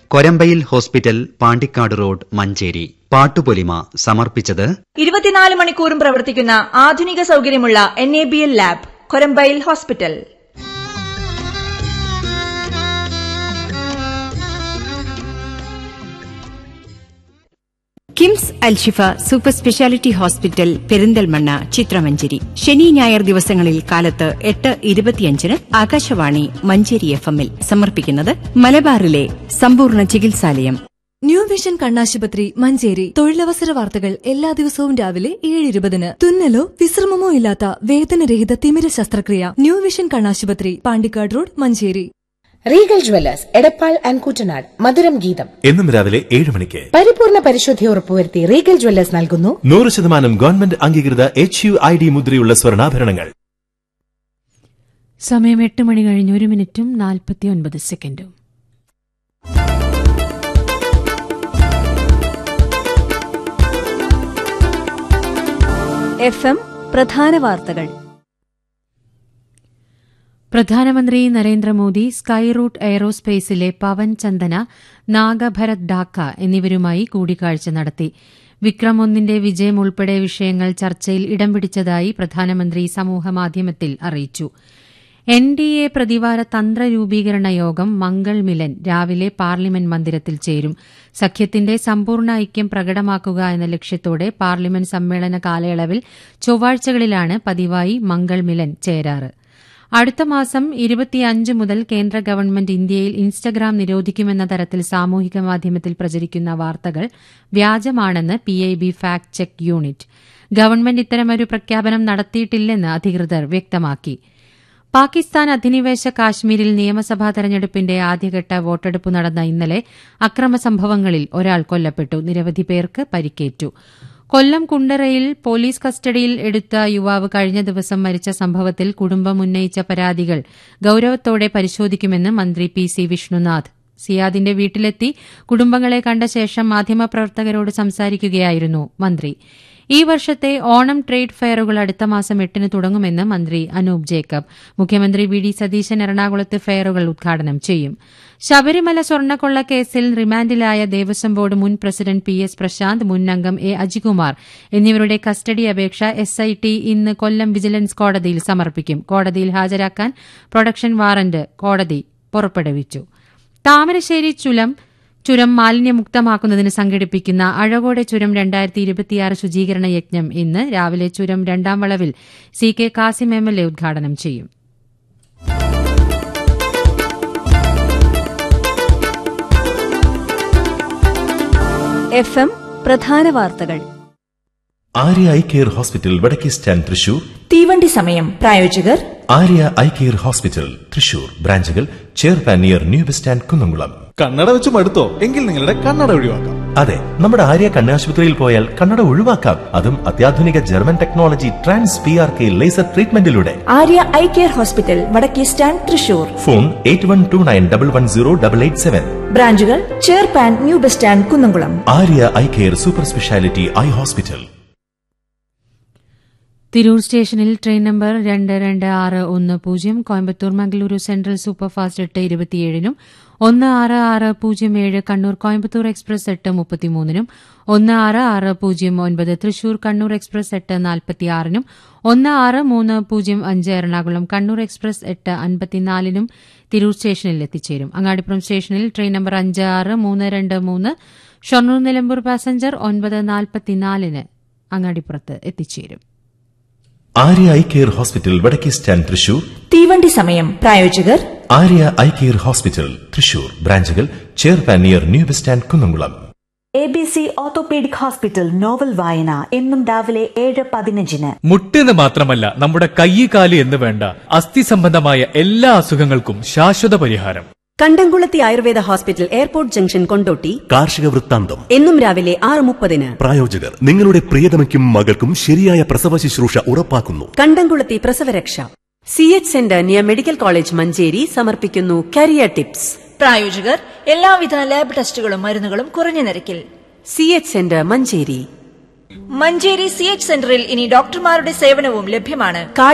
Korambayil hospital Pandikkad road Manjeri പാട്ടുപൊലിമ സമർപ്പിച്ചത് ഇരുപത്തിനാല് മണിക്കൂറും പ്രവർത്തിക്കുന്ന ആധുനിക സൗകര്യമുള്ള N A B L lab Korambayil hospital KIMS Alshifa super speciality hospital Perinthalmanna ചിത്രമഞ്ചേരി ശനി ഞായർ ദിവസങ്ങളിൽ കാലത്ത് എട്ട് ഇരുപത്തിയഞ്ചിന് ആകാശവാണി മഞ്ചേരി എഫ് എമ്മിൽ സമർപ്പിക്കുന്നത് മലബാറിലെ സമ്പൂർണ്ണ ചികിത്സാലയം ന്യൂ വിഷൻ കണ്ണാശുപത്രി മഞ്ചേരി തൊഴിലവസര വാർത്തകൾ എല്ലാ ദിവസവും രാവിലെ ഏഴ് ഇരുപതിന് തുന്നലോ വിശ്രമമോ ഇല്ലാത്ത വേദനരഹിത തിമിര ശസ്ത്രക്രിയ ന്യൂ വിഷൻ കണ്ണാശുപത്രി Pandikkad road Manjeri Regal Jewellers Edappal and Kuttanad മധുരം ഗീതം എന്നും രാവിലെ ഏഴ് മണിക്ക് പരിപൂർണ പരിശുദ്ധി ഉറപ്പുവരുത്തി റീഗൽ ജ്വല്ലേഴ്സ് നൽകുന്നു നൂറ് ശതമാനം ഗവൺമെന്റ് അംഗീകൃത എച്ച് യു ഐ ഡി മുദ്രയുള്ള സ്വർണ്ണാഭരണങ്ങൾ സമയം എട്ട് മണി കഴിഞ്ഞ് ഒരു മിനിറ്റും നാൽപ്പത്തി ഒൻപത് സെക്കൻഡും എഫ് എം പ്രധാന വാർത്തകൾ പ്രധാനമന്ത്രി നരേന്ദ്രമോദി സ്കൈ റൂട്ട് എയറോസ്പേസിലെ പവൻ ചന്ദന നാഗഭരത് ഡാക്ക എന്നിവരുമായി കൂടിക്കാഴ്ച നടത്തി വിക്രം ഒന്നിന്റെ വിജയം ഉൾപ്പെടെ വിഷയങ്ങൾ ചർച്ചയിൽ ഇടം പിടിച്ചതായി പ്രധാനമന്ത്രി സമൂഹമാധ്യമത്തിൽ അറിയിച്ചു എൻ ഡി എ പ്രതിവാര തന്ത്ര രൂപീകരണ യോഗം മംഗൾ മിലൻ രാവിലെ പാർലമെന്റ് മന്ദിരത്തിൽ ചേരും സഖ്യത്തിന്റെ സമ്പൂർണ്ണ ഐക്യം പ്രകടമാക്കുക എന്ന ലക്ഷ്യത്തോടെ പാർലമെന്റ് സമ്മേളന കാലയളവിൽ ചൊവ്വാഴ്ചകളിലാണ് പതിവായി മംഗൾ മിലൻ ചേരാറ് അടുത്ത മാസം ഇരുപത്തിയഞ്ച് മുതൽ കേന്ദ്ര ഗവൺമെന്റ് ഇന്ത്യയിൽ ഇൻസ്റ്റഗ്രാം നിരോധിക്കുമെന്ന തരത്തിൽ സാമൂഹിക മാധ്യമത്തിൽ പ്രചരിക്കുന്ന വാർത്തകൾ വ്യാജമാണെന്ന് PIB fact check unit government ഇത്തരമൊരു പ്രഖ്യാപനം നടത്തിയിട്ടില്ലെന്ന് അധികൃതർ വ്യക്തമാക്കി പാകിസ്ഥാൻ അധിനിവേശ കാശ്മീരിൽ നിയമസഭാ തെരഞ്ഞെടുപ്പിന്റെ ആദ്യഘട്ട വോട്ടെടുപ്പ് നടന്ന ഇന്നലെ അക്രമ സംഭവങ്ങളിൽ ഒരാൾ കൊല്ലപ്പെട്ടു നിരവധി പേർക്ക് പരിക്കേറ്റു കൊല്ലം കുണ്ടറയിൽ പോലീസ് കസ്റ്റഡിയിൽ എടുത്ത യുവാവ് കഴിഞ്ഞ ദിവസം മരിച്ച സംഭവത്തിൽ കുടുംബം ഉന്നയിച്ച പരാതികൾ ഗൌരവത്തോടെ പരിശോധിക്കുമെന്ന് മന്ത്രി പി സി വിഷ്ണുനാഥ് സിയാദിന്റെ വീട്ടിലെത്തി കുടുംബങ്ങളെ കണ്ട ശേഷം മാധ്യമപ്രവർത്തകരോട് സംസാരിക്കുകയായിരുന്നു മന്ത്രി ഈ വർഷത്തെ ഓണം ട്രേഡ് ഫെയറുകൾ അടുത്ത മാസം എട്ടിന് തുടങ്ങുമെന്ന് മന്ത്രി അനൂപ് ജേക്കബ് മുഖ്യമന്ത്രി വി ഡി സതീശൻ എറണാകുളത്ത് ഫെയറുകൾ ഉദ്ഘാടനം ചെയ്യും ശബരിമല സ്വർണ്ണക്കൊള്ള കേസിൽ റിമാൻഡിലായ ദേവസ്വം ബോർഡ് മുൻ പ്രസിഡന്റ് പി എസ് പ്രശാന്ത് മുൻ അംഗം എ അജികുമാർ എന്നിവരുടെ കസ്റ്റഡി അപേക്ഷ എസ് ഐ ടി ഇന്ന് കൊല്ലം വിജിലൻസ് കോടതിയിൽ സമർപ്പിക്കും കോടതിയിൽ ഹാജരാക്കാൻ പ്രൊഡക്ഷൻ വാറന്റ് കോടതി പുറപ്പെടുവിച്ചു താമരശ്ശേരി ചുലം ചുരം മാലിന്യമുക്തമാക്കുന്നതിന് സംഘടിപ്പിക്കുന്ന അഴകോടെ ചുരം രണ്ടായിരത്തി ഇരുപത്തിയാറ് ശുചീകരണ യജ്ഞം ഇന്ന് രാവിലെ ചുരം രണ്ടാം വളവിൽ C K Kasim M L A ഉദ്ഘാടനം ചെയ്യും എഫ് എം പ്രധാന വാർത്തകൾ ആര്യ ഐ കെയർ ഹോസ്പിറ്റൽ വടക്കേ സ്റ്റാൻഡ് തൃശൂർ തീവണ്ടി സമയം പ്രായോജകർ Arya eye care hospital Thrissur ബ്രാഞ്ചുകൾ ചെയർപാൻ near new bus stand Kunnamkulam കണ്ണട വെച്ച് മടുത്തോ എങ്കിൽ നിങ്ങളുടെ കണ്ണട ഒഴിവാക്കാം അതെ നമ്മുടെ ആര്യ കണ്ണാശുപത്രിയിൽ പോയാൽ കണ്ണട ഒഴിവാക്കാം അതും അത്യാധുനിക German technology trans P R K laser ട്രീറ്റ്മെന്റിലൂടെ ആര്യ ഐ കെയർ ഹോസ്പിറ്റൽ വടക്കേ stand Thrissur phone eight one two nine double one zero double eight seven ബ്രാഞ്ചുകൾ ചെയർപാൻ new bus stand Kunnamkulam Arya eye care super speciality eye hospital Tirur സ്റ്റേഷനിൽ train number രണ്ട് രണ്ട് ആറ് ഒന്ന് പൂജ്യം കോയമ്പത്തൂർ മംഗളൂരു സെൻട്രൽ സൂപ്പർഫാസ്റ്റ് എട്ട് ഇരുപത്തിയേഴിനും ഒന്ന് ആറ് ആറ് പൂജ്യം ഏഴ് കണ്ണൂർ കോയമ്പത്തൂർ എക്സ്പ്രസ് എട്ട് മുപ്പത്തിമൂന്നിനും ഒന്ന് ആറ് ആറ് പൂജ്യം ഒൻപത് തൃശൂർ കണ്ണൂർ എക്സ്പ്രസ് എട്ട് നാൽപ്പത്തിയാറിനും ഒന്ന് ആറ് മൂന്ന് പൂജ്യം അഞ്ച് എറണാകുളം കണ്ണൂർ എക്സ്പ്രസ് എട്ട് അൻപത്തിനാലിനും തിരൂർ സ്റ്റേഷനിൽ എത്തിച്ചേരും അങ്ങാടിപ്പുറം സ്റ്റേഷനിൽ ട്രെയിൻ നമ്പർ അഞ്ച് ആറ് മൂന്ന് രണ്ട് മൂന്ന് ഷൊർണൂർ നിലമ്പൂർ പാസഞ്ചർ ഒൻപത് നാൽപ്പത്തിനാലിന് അങ്ങാടിപ്പുറത്ത് എത്തിച്ചേരും ആര്യ ഐ കെയർ ഹോസ്പിറ്റൽ വടക്കേ സ്റ്റാൻഡ് തൃശൂർ തീവണ്ടി സമയം പ്രായോജകർ Arya eye care hospital Thrissur ബ്രാഞ്ചുകൾ ചെയർപാൻ near new bus stand Kunnamkulam A B C orthopaedic hospital novel വായന എന്നും രാവിലെ ഏഴ് പതിനഞ്ചിന് മുട്ടെന്ന് മാത്രമല്ല നമ്മുടെ കൈ കാല് എന്ന് വേണ്ട അസ്ഥി സംബന്ധമായ എല്ലാ അസുഖങ്ങൾക്കും ശാശ്വത പരിഹാരം Kandamkulathy Ayurveda hospital airport junction Kondotty കാർഷിക വൃത്താന്തം എന്നും രാവിലെ ആറ് മുപ്പതിന് പ്രായോജകർ നിങ്ങളുടെ പ്രിയതമയ്ക്കും മകൾക്കും ശരിയായ പ്രസവ ശുശ്രൂഷ ഉറപ്പാക്കുന്നു കണ്ടംകുളത്തി പ്രസവരക്ഷ C H centre near medical college Manjeri സമർപ്പിക്കുന്നു കരിയർ ടിപ്സ് പ്രായോജകർ എല്ലാവിധ ലാബ് ടെസ്റ്റുകളും മരുന്നുകളും കുറഞ്ഞ നിരക്കിൽ C H centre Manjeri Manjeri C H സെന്ററിൽ ഇനി ഡോക്ടർമാരുടെ സേവനവും ലഭ്യമാണ്